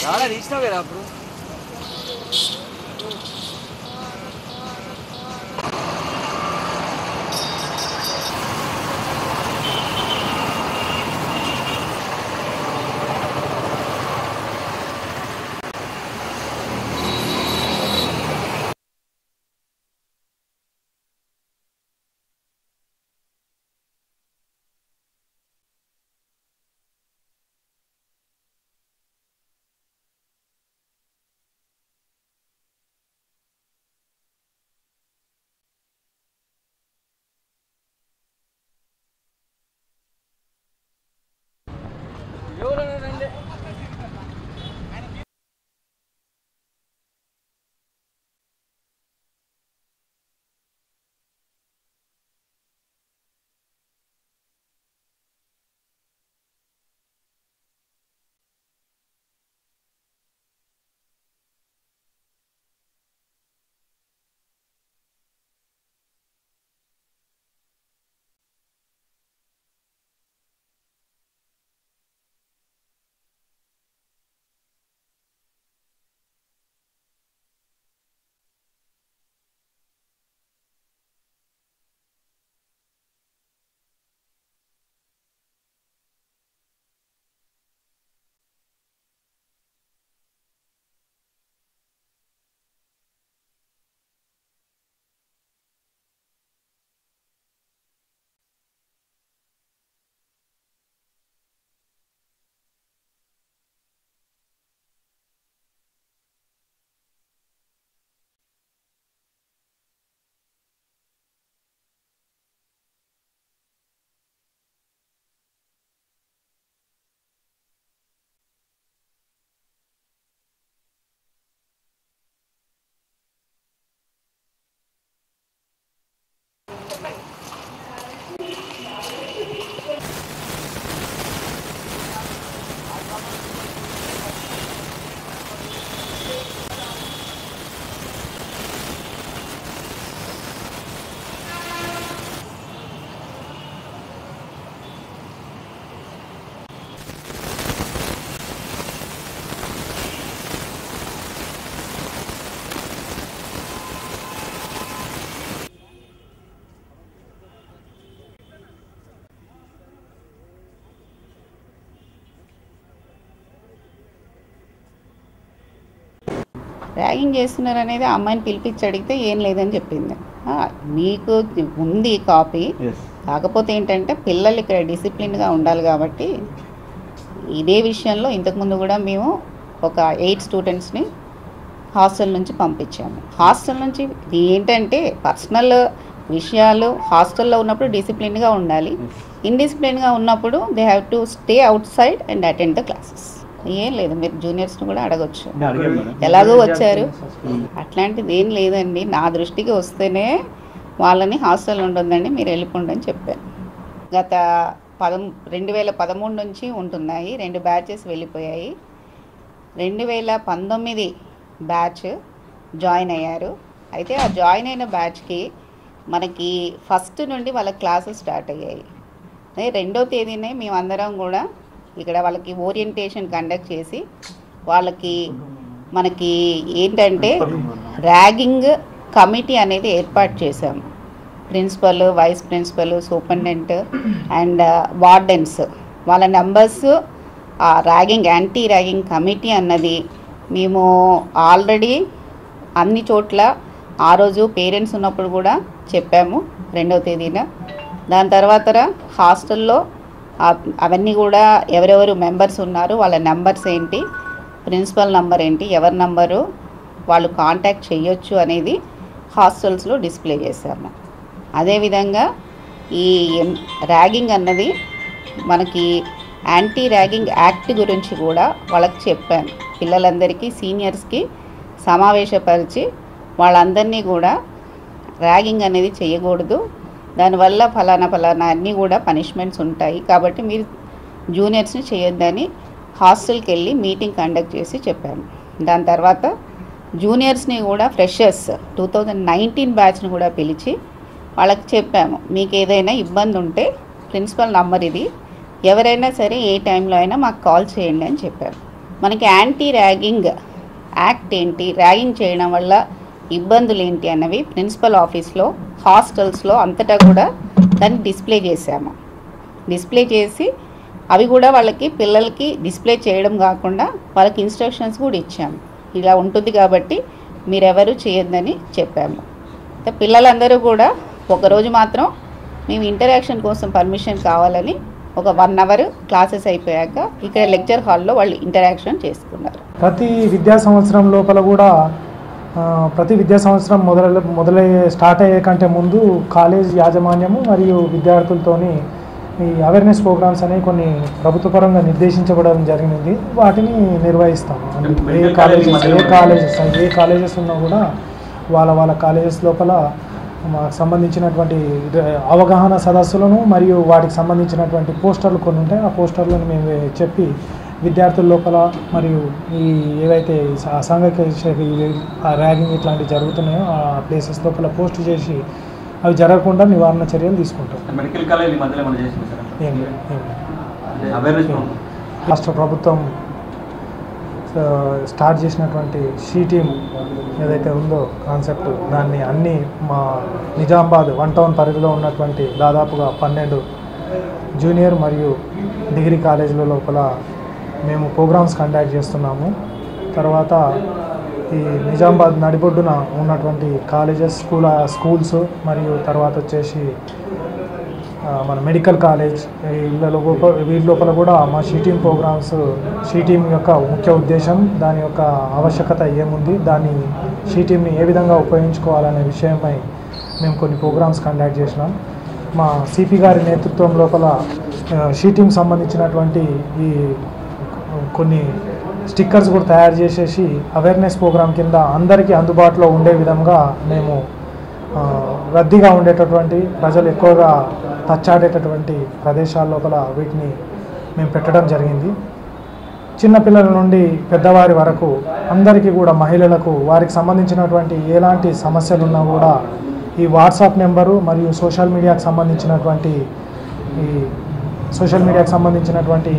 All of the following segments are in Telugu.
చాలా తీసినావు కదా అప్పుడు ఎవరైనా రండి ర్యాగింగ్ చేస్తున్నారు అనేది ఆ అమ్మాయిని పిలిపించి అడిగితే ఏం లేదని చెప్పింది ఆ, మీకు ఉంది కాపీ కాకపోతే ఏంటంటే పిల్లలు ఇక్కడ డిసిప్లిన్గా ఉండాలి కాబట్టి ఇదే విషయంలో ఇంతకుముందు కూడా మేము ఒక ఎయిట్ స్టూడెంట్స్ని హాస్టల్ నుంచి పంపించాము హాస్టల్ నుంచి ఇది ఏంటంటే పర్సనల్ విషయాలు హాస్టల్లో ఉన్నప్పుడు డిసిప్లిన్గా ఉండాలి ఇండిసిప్లిన్గా ఉన్నప్పుడు they have to stay outside and attend the classes ఏం లేదు మీరు జూనియర్స్ని కూడా అడగొచ్చు ఎలాగో వచ్చారు అట్లాంటిది ఏం లేదండి నా దృష్టికి వస్తేనే వాళ్ళని హాస్టల్ ఉంటుందండి మీరు వెళ్ళిపోండి అని చెప్పాను గత పదం రెండు వేల పదమూడు నుంచి ఉంటున్నాయి రెండు బ్యాచెస్ వెళ్ళిపోయాయి రెండు వేల పంతొమ్మిది బ్యాచ్ జాయిన్ అయ్యారు అయితే ఆ జాయిన్ అయిన బ్యాచ్కి మనకి ఫస్ట్ నుండి వాళ్ళ క్లాసెస్ స్టార్ట్ అయ్యాయి అదే రెండో తేదీనే మేమందరం కూడా ఇక్కడ వాళ్ళకి ఓరియంటేషన్ కండక్ట్ చేసి వాళ్ళకి మనకి ఏంటంటే ర్యాగింగ్ కమిటీ అనేది ఏర్పాటు చేశాము principal vice principal superintendent and wardens వాళ్ళ నెంబర్స్ ఆ ర్యాగింగ్ యాంటీ ర్యాగింగ్ కమిటీ అన్నది మేము ఆల్రెడీ అన్ని చోట్ల ఆ రోజు పేరెంట్స్ ఉన్నప్పుడు కూడా చెప్పాము రెండవ తేదీన దాని తర్వాత హాస్టల్లో ఆ- అవన్నీ కూడా ఎవరెవరు మెంబర్స్ ఉన్నారు వాళ్ళ నెంబర్స్ ఏంటి ప్రిన్సిపల్ నంబర్ ఏంటి ఎవరి నంబరు వాళ్ళు కాంటాక్ట్ చేయొచ్చు అనేది హాస్టల్స్లో డిస్ప్లే చేశాము అదేవిధంగా ఈ ఎం- ర్యాగింగ్ అన్నది మనకి యాంటీ ర్యాగింగ్ యాక్ట్ గురించి కూడా వాళ్ళకి చెప్పాను పిల్లలందరికీ సీనియర్స్కి సమావేశపరిచి వాళ్ళందరినీ కూడా ర్యాగింగ్ అనేది చేయకూడదు దానివల్ల ఫలానా ఫలానా అన్నీ కూడా పనిష్మెంట్స్ ఉంటాయి కాబట్టి మీరు జూనియర్స్ని చేయొద్దని హాస్టల్కి వెళ్ళి మీటింగ్ కండక్ట్ చేసి చెప్పాను దాని తర్వాత జూనియర్స్ని కూడా ఫ్రెషర్స్ టూ థౌజండ్ నైన్టీన్ బ్యాచ్ని కూడా పిలిచి వాళ్ళకి చెప్పాము మీకు ఏదైనా ఇబ్బంది ఉంటే ప్రిన్సిపల్ నంబర్ ఇది ఎవరైనా సరే ఏ టైంలో అయినా మాకు కాల్ చేయండి అని చెప్పారు మనకి యాంటీ ర్యాగింగ్ యాక్ట్ ఏంటి ర్యాగింగ్ చేయడం వల్ల ఇబ్బందులు ఏంటి అన్నవి ప్రిన్సిపల్ ఆఫీస్లో హాస్టల్స్లో అంతటా కూడా దాన్ని డిస్ప్లే చేశాము డిస్ప్లే చేసి అవి కూడా వాళ్ళకి పిల్లలకి డిస్ప్లే చేయడం కాకుండా వాళ్ళకి ఇన్స్ట్రక్షన్స్ కూడా ఇచ్చాము ఇలా ఉంటుంది కాబట్టి మీరెవరు చేయొద్దని చెప్పాము అయితే పిల్లలందరూ కూడా ఒకరోజు మాత్రం మేము ఇంటరాక్షన్ కోసం పర్మిషన్ కావాలని ఒక వన్ అవర్ క్లాసెస్ అయిపోయాక ఇక్కడ లెక్చర్ హాల్లో వాళ్ళు ఇంటరాక్షన్ చేసుకున్నారు ప్రతి విద్యా సంవత్సరం లోపల కూడా ఆ, ప్రతి విద్యా సంవత్సరం మొదల మొదలయ్యే స్టార్ట్ అయ్యే కంటే ముందు కాలేజ్ యాజమాన్యము మరియు విద్యార్థులతోని ఈ అవేర్నెస్ ప్రోగ్రామ్స్ అనేవి కొన్ని ప్రభుత్వపరంగా నిర్దేశించబడడం జరిగింది వాటిని నిర్వహిస్తాము ఏ కాలేజెస్ ఏ కాలేజెస్ ఏ కాలేజెస్ ఉన్నా కూడా వాళ్ళ వాళ్ళ కాలేజెస్ లోపల మాకు సంబంధించినటువంటి అవగాహన సదస్సులను మరియు వాటికి సంబంధించినటువంటి పోస్టర్లు కొన్ని ఉంటాయి ఆ పోస్టర్లను మేము చెప్పి విద్యార్థుల లోపల మరియు ఈ ఏవైతే స- అసాంఘిక శ- ఈ ర్యాగింగ్ ఇట్లాంటివి జరుగుతున్నాయో ఆ ప్లేసెస్ లోపల పోస్ట్ చేసి అవి జరగకుండా నివారణ చర్యలు తీసుకుంటాం మెడికల్ కాలేజ్ ఈ మధ్యలో మనం చేసింది సార్ ఏం లేదు ఏం లేదు అవేర్నెస్ రాష్ట్ర ప్రభుత్వం ఆ, స్టార్ట్ చేసినటువంటి షీ టీమ్ ఏదైతే ఉందో కాన్సెప్ట్ దాన్ని అన్ని మా నిజామాబాద్ వన్ టౌన్ పరిధిలో ఉన్నటువంటి దాదాపుగా పన్నెండు జూనియర్ మరియు డిగ్రీ కాలేజీల లోపల మేము ప్రోగ్రామ్స్ కండక్ట్ చేస్తున్నాము తర్వాత ఈ నిజామాబాద్ నడిబొడ్డున ఉన్నటువంటి కాలేజెస్ స్కూల్ స్కూల్స్ మరియు తర్వాత వచ్చేసి ఆ, మన మెడికల్ కాలేజ్ వీళ్ళ లోపల వీటి లోపల కూడా మా షీటింగ్ ప్రోగ్రామ్స్ షీటింగ్ యొక్క ముఖ్య ఉద్దేశం దాని యొక్క ఆవశ్యకత ఏముంది దాన్ని షీటింగ్ని ఏ విధంగా ఉపయోగించుకోవాలనే విషయమై మేము కొన్ని ప్రోగ్రామ్స్ కండక్ట్ చేసినాం మా సిపి గారి నేతృత్వం లోపల షీటింగ్ సంబంధించినటువంటి ఈ కొన్ని స్టిక్కర్స్ కూడా తయారు చేసేసి అవేర్నెస్ ప్రోగ్రామ్ కింద అందరికీ అందుబాటులో ఉండే విధంగా మేము ఆ, రద్దీగా ఉండేటటువంటి ప్రజలు ఎక్కువగా టచ్ ఆడేటటువంటి ప్రదేశాల లోపల వీటిని మేము పెట్టడం జరిగింది చిన్నపిల్లల నుండి పెద్దవారి వరకు అందరికీ కూడా మహిళలకు వారికి సంబంధించినటువంటి ఎలాంటి సమస్యలు ఉన్నా కూడా ఈ వాట్సాప్ నెంబరు మరియు సోషల్ మీడియాకు సంబంధించినటువంటి ఈ సోషల్ మీడియాకు సంబంధించినటువంటి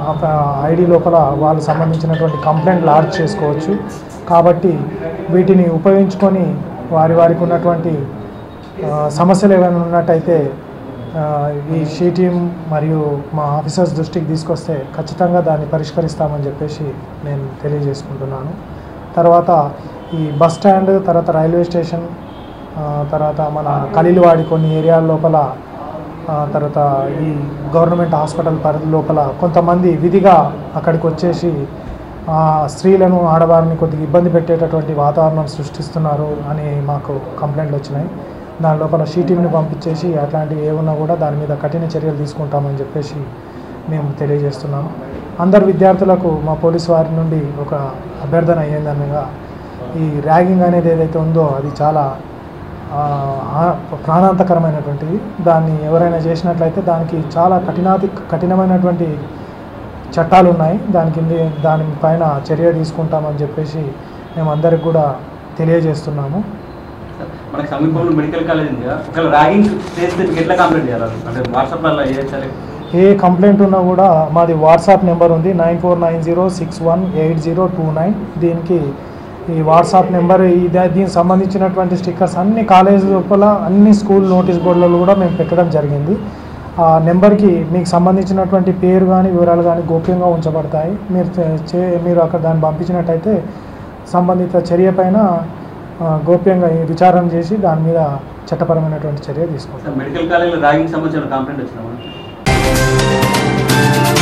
ఐడి లోపల వాళ్ళకి సంబంధించినటువంటి కంప్లైంట్ లాడ్జ్ చేసుకోవచ్చు కాబట్టి వీటిని ఉపయోగించుకొని వారి వారికి ఉన్నటువంటి ఆ, సమస్యలు ఏమైనా ఉన్నట్టయితే ఆ, ఈ షీ టీమ్ మరియు మా ఆఫీసర్స్ దృష్టికి తీసుకొస్తే ఖచ్చితంగా దాన్ని పరిష్కరిస్తామని చెప్పేసి నేను తెలియజేసుకుంటున్నాను తర్వాత ఈ బస్ స్టాండ్ తర్వాత రైల్వే స్టేషన్ ఆ, తర్వాత మన కలిలివాడి కొన్ని ఏరియాల లోపల ఆ, తర్వాత ఈ గవర్నమెంట్ హాస్పిటల్ పరిధి లోపల కొంతమంది విధిగా అక్కడికి వచ్చేసి ఆ, స్త్రీలను ఆడవారిని కొద్దిగా ఇబ్బంది పెట్టేటటువంటి వాతావరణం సృష్టిస్తున్నారు అని మాకు కంప్లైంట్లు వచ్చినాయి దాని లోపల షీటీని పంపించేసి అట్లాంటివి ఏమున్నా కూడా దాని మీద కఠిన చర్యలు తీసుకుంటామని చెప్పేసి మేము తెలియజేస్తున్నాము అందరు విద్యార్థులకు మా పోలీసు వారి నుండి ఒక అభ్యర్థన అయ్యిందనగా ఈ ర్యాగింగ్ అనేది ఏదైతే ఉందో అది చాలా ఆ, ఆ- ప్రాణాంతకరమైనటువంటిది దాన్ని ఎవరైనా చేసినట్లయితే దానికి చాలా కఠినాతి కఠినమైనటువంటి చట్టాలు ఉన్నాయి దాని కింద దానిపైన చర్య తీసుకుంటామని చెప్పేసి మేము అందరికి కూడా తెలియజేస్తున్నాము మనకి సమీపంలో మెడికల్ కాలేజ్ ఉంది కదా ఒకవేళ ర్యాగింగ్ చేస్తే మీకు ఎట్లా కంప్లైంట్ చేయాలి అంటే వాట్సాప్లో చేయొచ్చా ఏ కంప్లైంట్ ఉన్నా కూడా మాది వాట్సాప్ నెంబర్ ఉంది nine four nine zero six one eight zero two nine దీనికి ఈ వాట్సాప్ నెంబర్ ఈ దా- దీనికి సంబంధించినటువంటి స్టిక్కర్స్ అన్ని కాలేజ్ లోపల అన్ని స్కూల్ నోటీస్ బోర్డులలో కూడా మేము పెట్టడం జరిగింది ఆ నెంబర్కి మీకు సంబంధించినటువంటి పేరు కానీ వివరాలు కానీ గోప్యంగా ఉంచబడతాయి మీరు చే- చే మీరు అక్కడ దాన్ని పంపించినట్టయితే సంబంధిత చర్య పైన ఆ, గోప్యంగా ఈ విచారణ చేసి దాని మీద చట్టపరమైనటువంటి చర్య తీసుకుంటాం మెడికల్ కాలేజ్లో ర్యాగింగ్ సంబంధించిన కంప్లైంట్ వచ్చినా